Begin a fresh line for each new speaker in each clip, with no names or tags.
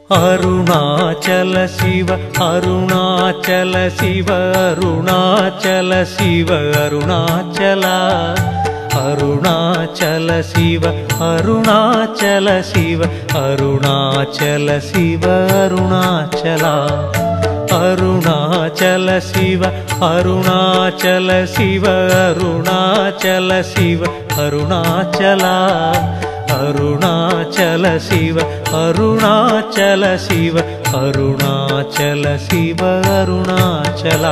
அருணாச்சல சிவ அருணாச்சல சிவ அருணாச்சல சிவ அருணாச்சலா அருணாச்சல சிவ அருணாச்சல சிவ அருணாச்சல சிவ அருணாச்சலா அருணாச்சல சிவ அருணாச்சல சிவ அருணாச்சல சிவ அருணாச்சலா அருணாச்சல சிவ அருணாச்சல சிவ அருணாச்சல சிவ அருணாச்சலா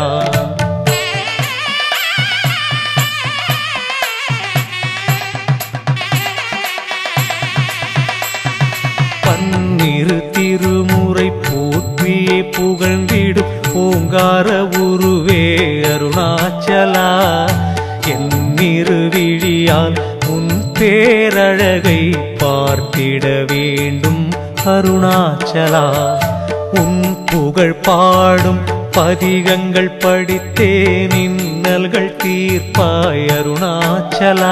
பன்னிரு திருமுறை போற்றியே புகழ்ந்திடும் ஓங்கார உருவே அருணாச்சலா என்னிரு விழியால் உன் பேரழகை பார்த்திட வேண்டும் அருணாச்சலா உன் புகழ் பாடும் பதிகங்கள் படித்தே நின்னல்கள் தீர்ப்பாய் அருணாச்சலா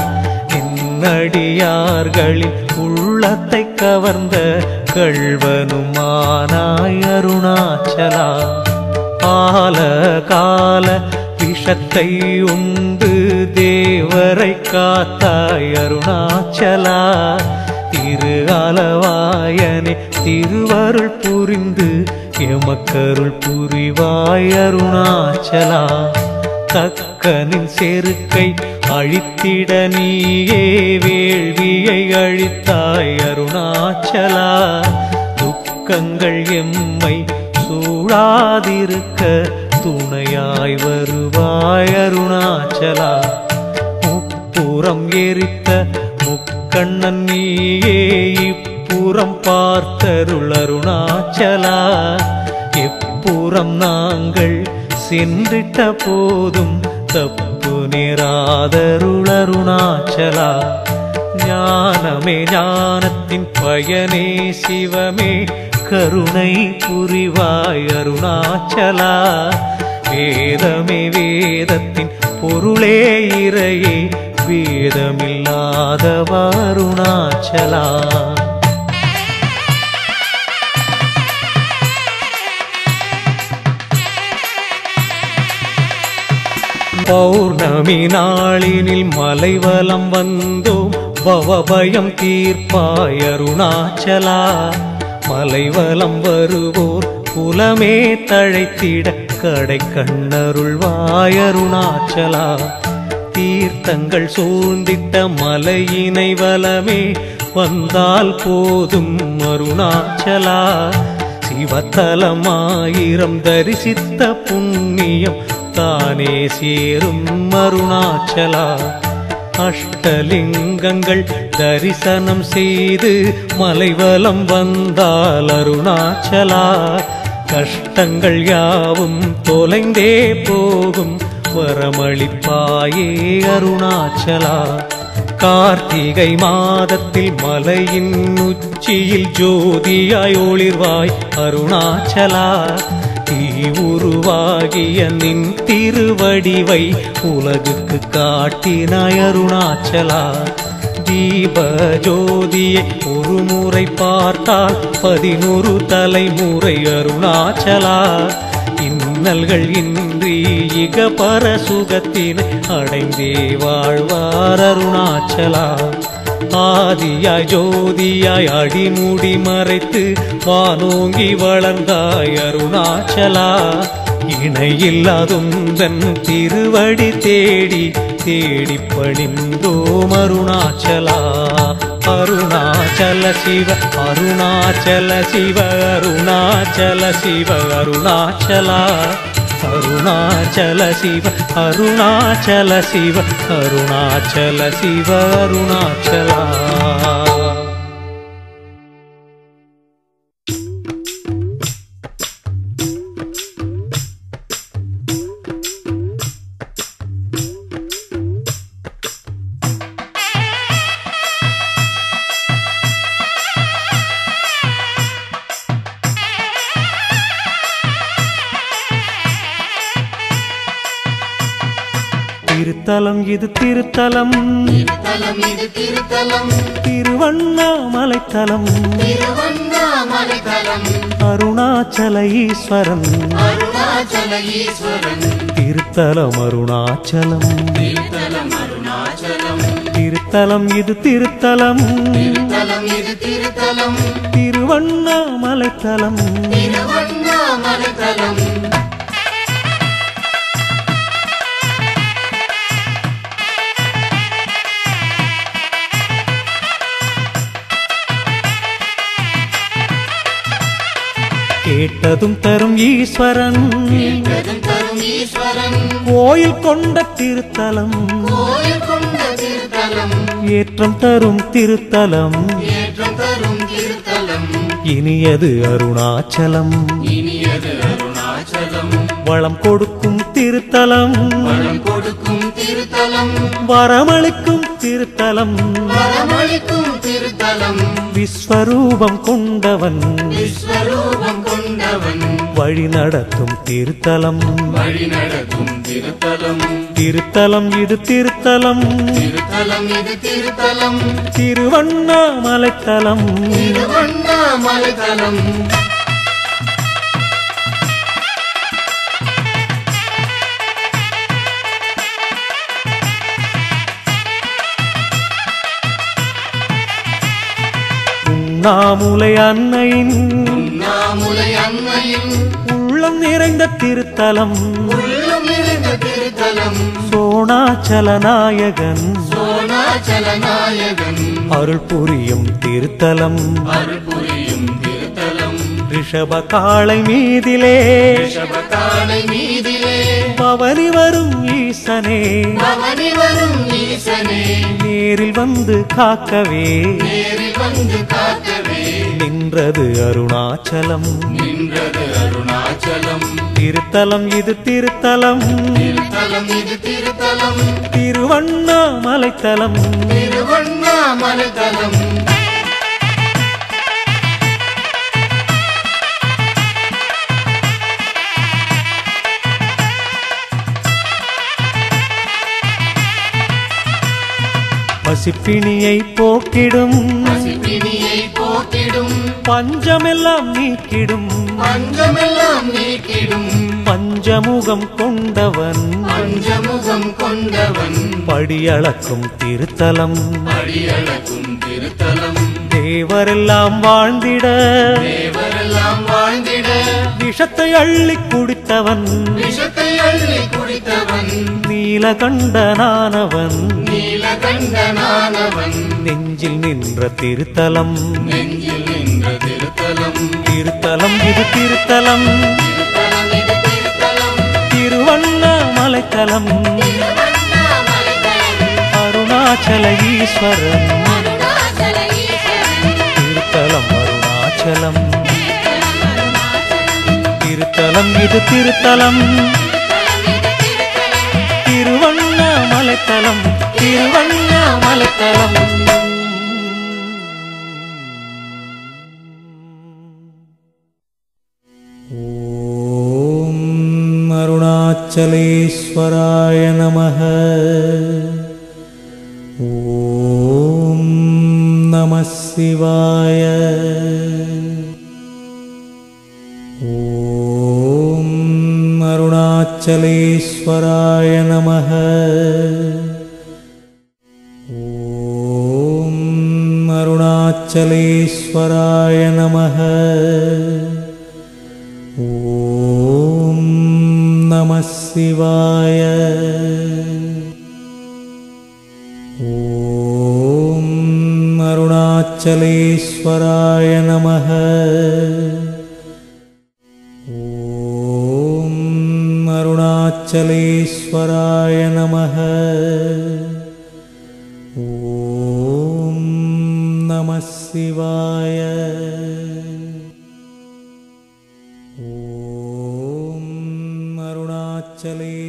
என்னடியார்களின் உள்ளத்தை கவர்ந்த கள்வனுமானாய் அருணாச்சலா ஆல கால விஷத்தை உண்டு தேவரை காத்தாய் அருணாச்சலா திரு அளவாயனே திருவருள் புரிந்து எமக்கருள் புரிவாய் அருணாச்சலா தக்கனின் செருக்கை அழித்திட நீயே வேள்வியை அழித்தாய் அருணாச்சலா துக்கங்கள் எம்மை சூழாதிருக்க துணையாய் வருவாய் அருணாச்சலா முப்புறம் எரித்த முக்கண்ணன் நீயே இப்புறம் பார்த்தருள் அருணாச்சலா எப்புறம் நாங்கள் சென்றிட்ட போதும் தப்பு நேராதருள் அருணாச்சலா ஞானமே ஞானத்தின் பயனே சிவமே கருணை புரிவாய் அருணாச்சலா வேதமே வேதத்தின் பொருளே இறையே வேதமில்லாதவ அருணாச்சலா பௌர்ணமி நாளினில் மலைவலம் வந்தோம் பவபயம் தீர்ப்பாய் அருணாச்சலா மலைவலம் வருவோர் குலமே தழைத்திட கடை கண்ணருள்வாய் அருணாச்சலா தீர்த்தங்கள் சூழ்ந்திட்ட மலையினை வலமே வந்தால் போதும் அருணாச்சலா சிவத்தலமாயிரம் தரிசித்த புண்ணியம் தானே சேரும் அருணாச்சலா அஷ்டலிங்கங்கள் தரிசனம் செய்து மலைவலம் வந்தால் அருணாச்சலா கஷ்டங்கள் யாவும் தொலைந்தே போகும் வரமளிப்பாயே அருணாச்சலா கார்த்திகை மாதத்தில் மலையின் உச்சியில் ஜோதியாய் ஒளிர்வாய் அருணாச்சலா தீ உருவாகிய நின் திருவடிவை உலகுக்கு காட்டினாய் அருணாச்சலா தீப ஜோதியை ஒரு முறை பார்த்தால் பதினொரு தலைமுறை அருணாச்சலா இன்னல்கள் இன்றி இக பர சுகத்தினை அடைந்தே வாழ்வார் அருணாச்சலா ஆதியாய் ஜோதியாய் அடிமுடி மறைத்து வானோங்கி வளர்ந்தாய் அருணாச்சலா இணையில்லாதுந்தன் திருவடி தேடி தேடி பணிந்தோம் அருணாச்சலா அருணாச்சல சிவ அருணாச்சல சிவ அருணாச்சல சிவ அருணாச்சலா அருணாச்சல சிவ அருணாச்சல சிவ அருணாச்சல சிவ அருணாச்சலா திருத்தலம் இது திருத்தலம்
திருத்தலம் இது திருத்தலம்
திருவண்ணாமலைத்தலம்
திருவண்ணாமலை திருவண்ணாமலைத்தலம்
அருணாச்சல ஈஸ்வரன்
அருணாச்சல ஈஸ்வரன்
திருத்தலம் அருணாச்சலம்
திருத்தலம் அருணாச்சலம்
திருத்தலம் இது திருத்தலம்
திருத்தலம் இது திருத்தலம்
திருவண்ணாமலைத்தலம்
திருவண்ணாமலைத்தலம்
கேட்டதும் தரும் ஈஸ்வரன்
கேட்டதும் தரும் ஈஸ்வரன்
கோயில் கொண்ட திருத்தலம்
கோயில் கொண்ட திருத்தலம்
ஏற்றம் தரும் திருத்தலம்
ஏற்றம் தரும் திருத்தலம்
இனியது அருணாச்சலம்
இனியது அருணாச்சலம்
வளம் கொடுக்கும் திருத்தலம்
வளம் கொடுக்கும் திருத்தலம்
வரமளிக்கும் திருத்தலம்
வரமளிக்கும் திருத்தலம்
விஸ்வரூபம் கொண்டவன்
விஸ்வரூபம் கொண்டவன்
வழி நடத்தும் திருத்தலம்
வழி நடக்கும் திருத்தலம்
திருத்தலம் இது திருத்தலம்
திருத்தலம் இது திருத்தலம்
திருவண்ணாமலைத்தலம்
திருவண்ணாமலைத்தலம்
உண்ணாமுலை அன்னையின்
உண்ணாமுலை அன்னையின்
உள்ளம் நிறைந்த திருத்தலம்
உள்ளம் நிறைந்த திருத்தலம்
சோணாச்சல நாயகன்
சோனாச்சல நாயகன்
அருள் புரியும் திருத்தலம்
அருள் புரியும் திருத்தலம்
ரிஷப காளை மீதிலே
ரிஷபகாலை மீதிலே
பவனி வரும் ஈசனே
பவனி வரும் ஈசனே
நேரில் வந்து காக்கவே
நேரில் வந்து காக்கவே
நின்றது அருணாச்சலம்
நின்றது அருணாச்சலம்
திருத்தலம் இது திருத்தலம்
திருத்தலம் இது திருத்தலம்
திருவண்ணாமலைத்தலம்
திருவண்ணாமலைத்தலம்
பசிப்பிணியை போக்கிடும்
பசிப்பினியை போக்கிடும்
பஞ்சமெல்லாம் நீக்கிடும்
பஞ்சமெல்லாம் நீக்கிடும்
பஞ்சமுகம் கொண்டவன்
பஞ்சமுகம் கொண்டவன்
படியளக்கும் திருத்தலம்
அடியளக்கும் திருத்தலம்
தேவரெல்லாம் வாழ்ந்திட
தேவரெல்லாம் வாழ்ந்திட
விஷத்தை அள்ளி குடித்தவன்
விஷத்தை அள்ளி குடித்தவன்
நீலகண்டனானவன்
நீலகண்டனானவன்
நெஞ்சில் நின்ற திருத்தலம்
நெஞ்சில் நின்ற திருத்தலம்
திருத்தலம் இது திருத்தலம்
திருத்தலம் இது திருத்தலம்
திருவண்ணாமலைத்தலம் அருணாச்சல ஈஸ்வரன்
அருணாச்சல ஈஸ்வரன்
திருத்தலம் அருணாச்சலம் திருத்தலம் இது திருத்தலம் திருவண்ணாமலைத்தலம் திருவண்ணாமலைத்தலம் ॐ अरुणाचलेश्वराय नमः ॐ नमः शिवाय ॐ अरुणाचलेश्वराय नमः ॐ अरुणाचलेश्वराय नमः ॐ नमः शिवाय ॐ अरुणाचलेश्वराय नमः ॐ अरुणाचलेश्वराय नमः ॐ नमः शिवाय ॐ अरुणाचले